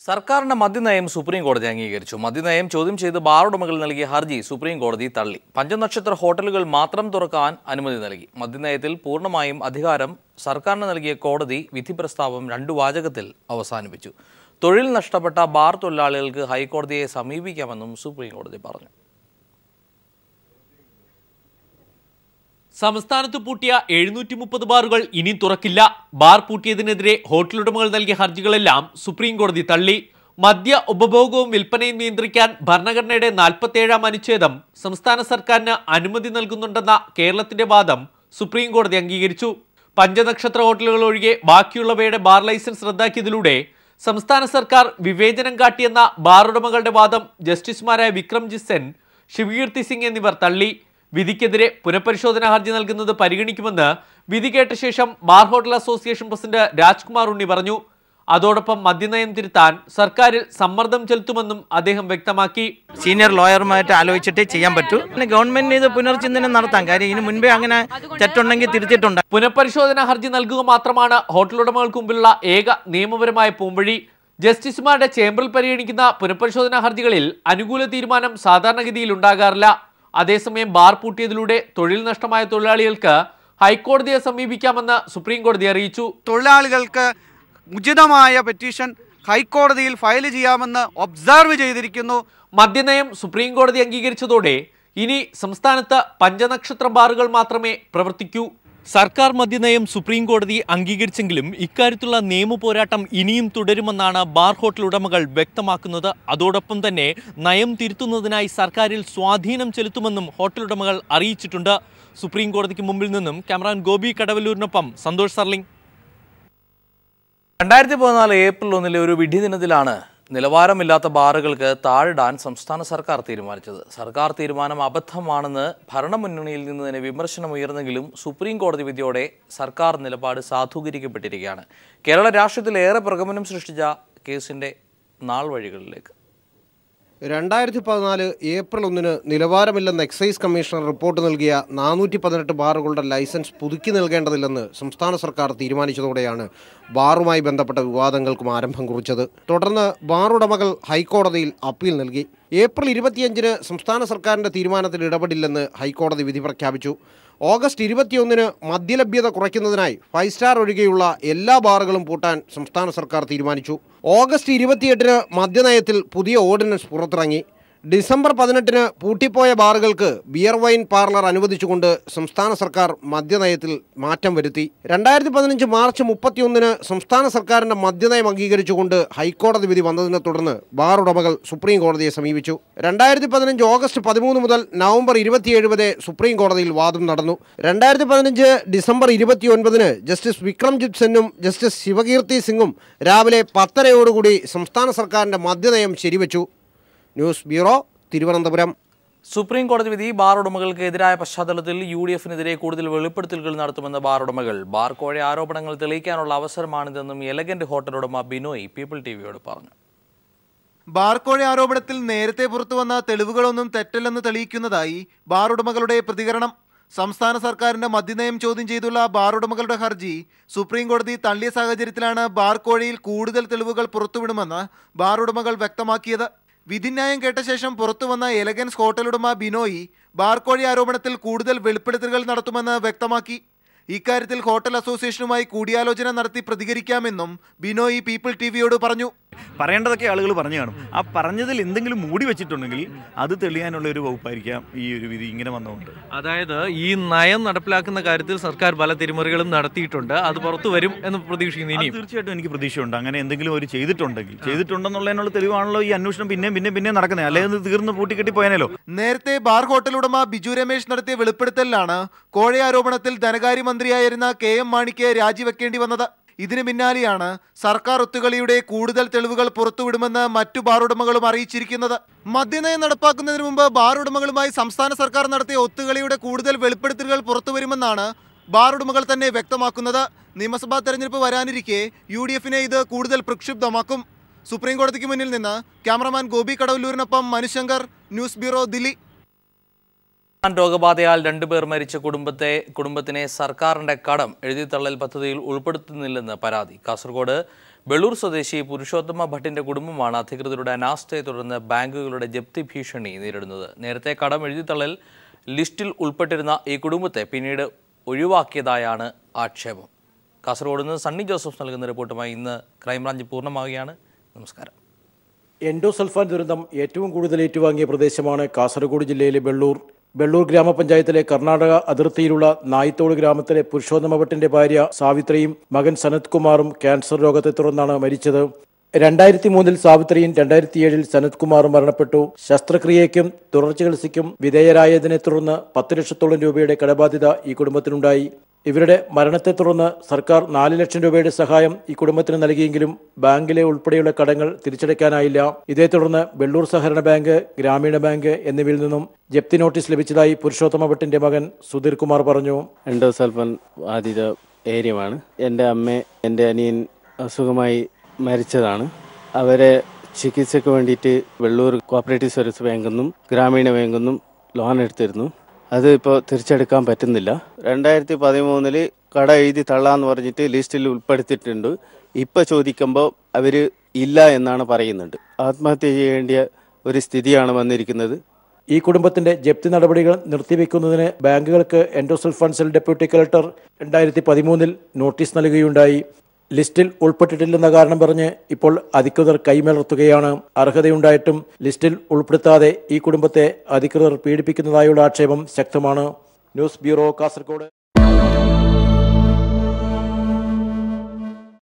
സർക്കാരിന്റെ മദ്യനയം സുപ്രീം കോടതി അംഗീകരിച്ചു മദ്യനയം ചോദ്യം ചെയ്ത് ബാർ ഉടമകൾ നൽകിയ ഹർജി സുപ്രീം കോടതി തള്ളി പഞ്ചനക്ഷത്ര ഹോട്ടലുകൾ മാത്രം തുറക്കാൻ അനുമതി നൽകി മദ്യനയത്തിൽ പൂർണ്ണമായും അധികാരം സർക്കാരിന് നൽകിയ കോടതി വിധി പ്രസ്താവം രണ്ടു വാചകത്തിൽ അവസാനിപ്പിച്ചു തൊഴിൽ നഷ്ടപ്പെട്ട ബാർ തൊഴിലാളികൾക്ക് ഹൈക്കോടതിയെ സമീപിക്കാമെന്നും സുപ്രീം കോടതി പറഞ്ഞു സംസ്ഥാനത്ത് പൂട്ടിയ എഴുന്നൂറ്റി മുപ്പത് ബാറുകൾ ഇനി തുറക്കില്ല ബാർ പൂട്ടിയതിനെതിരെ ഹോട്ടൽ ഉടമകൾ നൽകിയ ഹർജികളെല്ലാം സുപ്രീം കോടതി തള്ളി മദ്യ ഉപഭോഗവും വിൽപ്പനയും നിയന്ത്രിക്കാൻ ഭരണഘടനയുടെ നാൽപ്പത്തിയേഴാം അനുച്ഛേദം സംസ്ഥാന സർക്കാരിന് അനുമതി നൽകുന്നുണ്ടെന്ന കേരളത്തിന്റെ വാദം സുപ്രീം കോടതി അംഗീകരിച്ചു പഞ്ചനക്ഷത്ര ഹോട്ടലുകൾ ഒഴികെ ബാക്കിയുള്ളവയുടെ ബാർ ലൈസൻസ് റദ്ദാക്കിയതിലൂടെ സംസ്ഥാന സർക്കാർ വിവേചനം കാട്ടിയെന്ന ബാർ ഉടമകളുടെ വാദം ജസ്റ്റിസുമാരായ വിക്രംജിത് സെൻ ശിവകീർത്തി സിംഗ് എന്നിവർ തള്ളി വിധിക്കെതിരെ പുനഃപരിശോധനാ ഹർജി നൽകുന്നത് പരിഗണിക്കുമെന്ന് വിധി കേട്ട ശേഷം bar hotel association president Rajkumar Unni പറഞ്ഞു അതോടൊപ്പം മദ്യനയം തിരുത്താൻ സർക്കാരിൽ സമ്മർദ്ദം ചെലുത്തുമെന്നും അദ്ദേഹം വ്യക്തമാക്കി സീനിയർ ലോയറുമായിട്ട് ആലോചിച്ചിട്ടേ ചെയ്യാൻ പറ്റൂ പിന്നെ ഗവൺമെന്റിന് ഇത് പുനർചിന്തനം നടത്താം കാര്യം ഇതിന് മുൻപേ അങ്ങനെ തെറ്റുണ്ടെങ്കിൽ തിരുത്തിയിട്ടുണ്ട് പുനഃപരിശോധനാ ഹർജി നൽകുക മാത്രമാണ് ഹോട്ടൽ ഉടമകൾക്ക് മുമ്പിലുള്ള ഏക നിയമപരമായ പോംവഴി ജസ്റ്റിസുമാരുടെ ചേംബറിൽ പരിഗണിക്കുന്ന പുനഃപരിശോധനാ ഹർജികളിൽ അനുകൂല തീരുമാനം സാധാരണഗതിയിൽ ഉണ്ടാകാറില്ല അതേസമയം ബാർ പൂട്ടിയതിലൂടെ തൊഴിൽ നഷ്ടമായ തൊഴിലാളികൾക്ക് ഹൈക്കോടതിയെ സമീപിക്കാമെന്ന് സുപ്രീം കോടതി അറിയിച്ചു തൊഴിലാളികൾക്ക് ഉചിതമായ പെറ്റീഷൻ ഹൈക്കോടതിയിൽ ഫയൽ ചെയ്യാമെന്ന് ഒബ്സർവ് ചെയ്തിരിക്കുന്നു മദ്യനയം സുപ്രീം കോടതി അംഗീകരിച്ചതോടെ ഇനി സംസ്ഥാനത്ത് പഞ്ചനക്ഷത്ര ബാറുകൾ മാത്രമേ പ്രവർത്തിക്കൂ സർക്കാർ മദ്യനയം സുപ്രീം കോടതി അംഗീകരിച്ചെങ്കിലും ഇക്കാര്യത്തിലുള്ള നിയമ പോരാട്ടം ഇനിയും തുടരുമെന്നാണ് ബാർ ഹോട്ടൽ ഉടമകൾ വ്യക്തമാക്കുന്നത് അതോടൊപ്പം തന്നെ നയം തിരുത്തുന്നതിനായി സർക്കാരിൽ സ്വാധീനം ചെലുത്തുമെന്നും ഹോട്ടൽ ഉടമകൾ അറിയിച്ചിട്ടുണ്ട് സുപ്രീം കോടതിക്ക് മുമ്പിൽ നിന്നും ക്യാമറാൻ ഗോപി കടവല്ലൂരിനൊപ്പം സന്തോഷ് സർലിംഗ് രണ്ടായിരത്തി പതിനാല് ഏപ്രിൽ ഒന്നിലെ ഒരു വിധി ദിനത്തിലാണ് നിലവാരമില്ലാത്ത ബാറുകൾക്ക് താഴിടാൻ സംസ്ഥാന സർക്കാർ തീരുമാനിച്ചത് സർക്കാർ തീരുമാനം അബദ്ധമാണെന്ന് ഭരണമുന്നണിയിൽ നിന്ന് തന്നെ വിമർശനം ഉയർന്നെങ്കിലും സുപ്രീം കോടതി വിധിയോടെ സർക്കാർ നിലപാട് സാധൂകരിക്കപ്പെട്ടിരിക്കുകയാണ് കേരള രാഷ്ട്രീയത്തിൽ ഏറെ പ്രകമ്പനം സൃഷ്ടിച്ച കേസിന്റെ നാൾ വഴികളിലേക്ക് രണ്ടായിരത്തി പതിനാല് ഏപ്രിൽ ഒന്നിന് നിലവാരമില്ലെന്ന് എക്സൈസ് കമ്മീഷണർ റിപ്പോർട്ട് നൽകിയ നാനൂറ്റി പതിനെട്ട് ബാറുകളുടെ ലൈസൻസ് പുതുക്കി നൽകേണ്ടതില്ലെന്ന് സംസ്ഥാന സർക്കാർ തീരുമാനിച്ചതോടെയാണ് ബാറുമായി ബന്ധപ്പെട്ട വിവാദങ്ങൾക്കും ആരംഭം കുറിച്ചത് തുടർന്ന് ബാർ ഉടമകൾ ഹൈക്കോടതിയിൽ അപ്പീൽ നൽകി ഏപ്രിൽ ഇരുപത്തിയഞ്ചിന് സംസ്ഥാന സർക്കാരിൻ്റെ തീരുമാനത്തിൽ ഇടപെടില്ലെന്ന് ഹൈക്കോടതി വിധി പ്രഖ്യാപിച്ചു ഓഗസ്റ്റ് ഇരുപത്തിയൊന്നിന് മദ്യലഭ്യത കുറയ്ക്കുന്നതിനായി ഫൈവ് സ്റ്റാർ ഒഴികെയുള്ള എല്ലാ ബാറുകളും പൂട്ടാൻ സംസ്ഥാന സർക്കാർ തീരുമാനിച്ചു ഓഗസ്റ്റ് ഇരുപത്തിയെട്ടിന് മദ്യനയത്തിൽ പുതിയ ഓർഡിനൻസ് പുറത്തിറങ്ങി ഡിസംബർ പതിനെട്ടിന് പൂട്ടിപ്പോയ ബാറുകൾക്ക് ബിയർ വൈൻ പാർലർ അനുവദിച്ചുകൊണ്ട് സംസ്ഥാന സർക്കാർ മദ്യനയത്തിൽ മാറ്റം വരുത്തി രണ്ടായിരത്തി പതിനഞ്ച് മാർച്ച് മുപ്പത്തിയൊന്നിന് സംസ്ഥാന സർക്കാരിന്റെ മദ്യനയം അംഗീകരിച്ചുകൊണ്ട് ഹൈക്കോടതി വിധി വന്നതിനെ തുടർന്ന് ബാർ ഉടമകൾ സുപ്രീം കോടതിയെ സമീപിച്ചു രണ്ടായിരത്തി പതിനഞ്ച് ഓഗസ്റ്റ് പതിമൂന്ന് മുതൽ നവംബർ ഇരുപത്തിയേഴ് വരെ സുപ്രീം കോടതിയിൽ വാദം നടന്നു രണ്ടായിരത്തി പതിനഞ്ച് ഡിസംബർ ഇരുപത്തിയൊൻപതിന് ജസ്റ്റിസ് വിക്രംജിത് സെന്നും ജസ്റ്റിസ് ശിവകീർത്തി സിംഗും രാവിലെ പത്തരയോടുകൂടി സംസ്ഥാന സർക്കാരിന്റെ മദ്യനയം ശരിവച്ചു ന്യൂസ് ബ്യൂറോ തിരുവനന്തപുരം സുപ്രീം കോടതി വിധി ബാർ ഉടമകൾക്ക് എതിരായ പശ്ചാത്തലത്തിൽ യു ഡി എഫിനെതിരെ കൂടുതൽ വെളിപ്പെടുത്തലുകൾ നടത്തുമെന്ന ബാർ ഉടമകൾ ബാർ കോഴ ആരോപണങ്ങൾ തെളിയിക്കാനുള്ള അവസരമാണിതെന്നും എലഗന്റ് ഹോട്ടൽ ഉടമ ബിനോയ് പീപ്പിൾ ടി വിയോട് പറഞ്ഞു ബാർക്കോഴ ആരോപണത്തിൽ നേരത്തെ പുറത്തുവന്ന തെളിവുകളൊന്നും തെറ്റല്ലെന്ന് തെളിയിക്കുന്നതായി ബാർ ഉടമകളുടെ പ്രതികരണം സംസ്ഥാന സർക്കാരിന്റെ മദ്യനയം ചോദ്യം ചെയ്തുള്ള ബാർ ഉടമകളുടെ ഹർജി സുപ്രീം കോടതി തള്ളിയ സാഹചര്യത്തിലാണ് ബാർ കോഴയിൽ കൂടുതൽ തെളിവുകൾ പുറത്തുവിടുമെന്ന് ബാർ ഉടമകൾ വ്യക്തമാക്കിയത് വിധിന്യായം കേട്ട ശേഷം പുറത്തുവന്ന എലഗൻസ് ഹോട്ടൽ ഉടമ ബിനോയി ബാർക്കോഴി ആരോപണത്തിൽ കൂടുതൽ വെളിപ്പെടുത്തലുകൾ നടത്തുമെന്ന് വ്യക്തമാക്കി ഇക്കാര്യത്തിൽ ഹോട്ടൽ അസോസിയേഷനുമായി കൂടിയാലോചന നടത്തി പ്രതികരിക്കാമെന്നും ബിനോയി പീപ്പിൾ ടി വിയോട് പറഞ്ഞു പറയേണ്ടതൊക്കെ ആളുകൾ പറഞ്ഞു കാണും ആ പറഞ്ഞതിൽ എന്തെങ്കിലും മൂടി വെച്ചിട്ടുണ്ടെങ്കിൽ അത് തെളിയാനുള്ള ഒരു വകുപ്പായിരിക്കാം ഈ ഒരു വിധി ഇങ്ങനെ വന്നുകൊണ്ട് അതായത് ഈ നയം നടപ്പിലാക്കുന്ന കാര്യത്തിൽ സർക്കാർ പല തിരിമറികളും നടത്തിയിട്ടുണ്ട് അത് പുറത്തു വരും എന്ന് പ്രതീക്ഷിക്കുന്നു അത് ഇനിയും തീർച്ചയായിട്ടും എനിക്ക് പ്രതീക്ഷയുണ്ട് അങ്ങനെ എന്തെങ്കിലും ഒരു ചെയ്തിട്ടുണ്ടെങ്കിൽ ചെയ്തിട്ടുണ്ടെന്നുള്ളതിനുള്ള തെളിവാണല്ലോ ഈ അന്വേഷണം പിന്നെയും പിന്നെ പിന്നെ നടക്കുന്നത് അല്ലെങ്കിൽ അത് തീർന്ന് പൂട്ടിക്കെട്ടി പോയാനല്ലോ നേരത്തെ ബാർ ഹോട്ടൽ ഉടമ ബിജു രമേശ് നടത്തിയ വെളിപ്പെടുത്തലിലാണ് കോഴ ആരോപണത്തിൽ ധനകാര്യമന്ത്രിയായിരുന്ന കെ എം മാണിക്ക് രാജിവെക്കേണ്ടി വന്നത് ഇതിന് പിന്നാലെയാണ് സർക്കാർ ഒത്തുകളിയുടെ കൂടുതൽ തെളിവുകൾ പുറത്തുവിടുമെന്ന് മറ്റു ബാർ ഉടമകളും അറിയിച്ചിരിക്കുന്നത് മദ്യനയം നടപ്പാക്കുന്നതിന് മുമ്പ് ബാർ ഉടമകളുമായി സംസ്ഥാന സർക്കാർ നടത്തിയ ഒത്തുകളിയുടെ കൂടുതൽ വെളിപ്പെടുത്തലുകൾ പുറത്തുവരുമെന്നാണ് ബാർ ഉടമകൾ തന്നെ വ്യക്തമാക്കുന്നത് നിയമസഭാ തെരഞ്ഞെടുപ്പ് വരാനിരിക്കെ യു ഡി എഫിനെ ഇത് കൂടുതൽ പ്രക്ഷുബ്ധമാക്കും സുപ്രീം കോടതിക്ക് മുന്നിൽ നിന്ന് ക്യാമറമാൻ ഗോപി കടവല്ലൂരിനൊപ്പം മനുശങ്കർ ന്യൂസ് ബ്യൂറോ ദില്ലി രോഗബാധയാൽ രണ്ടുപേർ മരിച്ച കുടുംബത്തെ കുടുംബത്തിനെ സർക്കാരിന്റെ കടം എഴുതിത്തള്ളൽ പദ്ധതിയിൽ ഉൾപ്പെടുത്തുന്നില്ലെന്ന് പരാതി കാസർഗോഡ് ബെള്ളൂർ സ്വദേശി പുരുഷോത്തമ ഭട്ടിന്റെ കുടുംബമാണ് അധികൃതരുടെ അനാസ്ഥയെ തുടർന്ന് ബാങ്കുകളുടെ ജപ്തി ഭീഷണി നേരിടുന്നത് നേരത്തെ കടം എഴുതിത്തള്ളൽ ലിസ്റ്റിൽ ഉൾപ്പെട്ടിരുന്ന ഈ കുടുംബത്തെ പിന്നീട് ഒഴിവാക്കിയതായാണ് ആക്ഷേപം കാസർഗോഡ് നിന്ന് സണ്ണി ജോസഫ് നൽകുന്ന റിപ്പോർട്ടുമായി ഇന്ന് ക്രൈംബ്രാഞ്ച് പൂർണ്ണമാവുകയാണ് നമസ്കാരം എൻഡോസൾഫാൻ ദുരന്തം ഏറ്റവും കൂടുതൽ ഏറ്റുവാങ്ങിയ പ്രദേശമാണ് കാസർഗോഡ് ജില്ലയിലെ ബെള്ളൂർ ബെള്ളൂർ ഗ്രാമപഞ്ചായത്തിലെ കർണാടക അതിർത്തിയിലുള്ള നായിത്തോട് ഗ്രാമത്തിലെ പുരുഷോത്തമഭട്ടിന്റെ ഭാര്യ സാവിത്രിയും മകൻ സനത് കുമാറും ക്യാൻസർ രോഗത്തെ തുടർന്നാണ് മരിച്ചത് രണ്ടായിരത്തി മൂന്നിൽ സാവിത്രിയും രണ്ടായിരത്തി ഏഴിൽ സനത് കുമാറും മരണപ്പെട്ടു ശസ്ത്രക്രിയയ്ക്കും തുടർ ചികിത്സയ്ക്കും വിധേയരായതിനെ തുടർന്ന് പത്ത് ലക്ഷത്തോളം രൂപയുടെ കടബാധ്യത ഈ കുടുംബത്തിനുണ്ടായി ഇവരുടെ മരണത്തെ തുടർന്ന് സർക്കാർ നാല് ലക്ഷം രൂപയുടെ സഹായം ഈ കുടുംബത്തിന് നൽകിയെങ്കിലും ബാങ്കിലെ ഉൾപ്പെടെയുള്ള കടങ്ങൾ തിരിച്ചടയ്ക്കാനായില്ല ഇതേ തുടർന്ന് വെള്ളൂർ സഹകരണ ബാങ്ക് ഗ്രാമീണ ബാങ്ക് എന്നിവയിൽ നിന്നും ജപ്തി നോട്ടീസ് ലഭിച്ചതായി പുരുഷോത്തമ ഭട്ടിന്റെ മകൻ സുധീർ കുമാർ പറഞ്ഞു എൻഡോസൾഫൻ ബാധിത ഏരിയമാണ് എൻ്റെ അമ്മ എൻ്റെ അനിയൻ അസുഖമായി മരിച്ചതാണ് അവരെ ചികിത്സയ്ക്ക് വേണ്ടിയിട്ട് വെള്ളൂർ കോപ്പറേറ്റീവ് സർവീസ് ബാങ്കിൽ നിന്നും ഗ്രാമീണ ബാങ്കിൽ നിന്നും ലോൺ എടുത്തിരുന്നു അത് ഇപ്പോൾ തിരിച്ചെടുക്കാൻ പറ്റുന്നില്ല രണ്ടായിരത്തി പതിമൂന്നിൽ കട എഴുതി തള്ളാന്ന് പറഞ്ഞിട്ട് ലിസ്റ്റിൽ ഉൾപ്പെടുത്തിയിട്ടുണ്ട് ഇപ്പോൾ ചോദിക്കുമ്പോൾ അവർ ഇല്ല എന്നാണ് പറയുന്നുണ്ട് ആത്മഹത്യ ചെയ്യേണ്ടിയ ഒരു സ്ഥിതിയാണ് വന്നിരിക്കുന്നത് ഈ കുടുംബത്തിന്റെ ജപ്തി നടപടികൾ നിർത്തിവെക്കുന്നതിന് ബാങ്കുകൾക്ക് എൻഡോസൾഫാൻ സെൽ ഡെപ്യൂട്ടി കളക്ടർ രണ്ടായിരത്തി പതിമൂന്നിൽ നോട്ടീസ് നൽകുകയുണ്ടായി ലിസ്റ്റിൽ ഉൾപ്പെട്ടിട്ടില്ലെന്ന കാരണം പറഞ്ഞ് ഇപ്പോൾ അധികൃതർ കൈമലർത്തുകയാണ് അർഹതയുണ്ടായിട്ടും ലിസ്റ്റിൽ ഉൾപ്പെടുത്താതെ ഈ കുടുംബത്തെ അധികൃതർ പീഡിപ്പിക്കുന്നതായുള്ള ആക്ഷേപം ശക്തമാണ് ന്യൂസ് ബ്യൂറോ കാസർഗോഡ്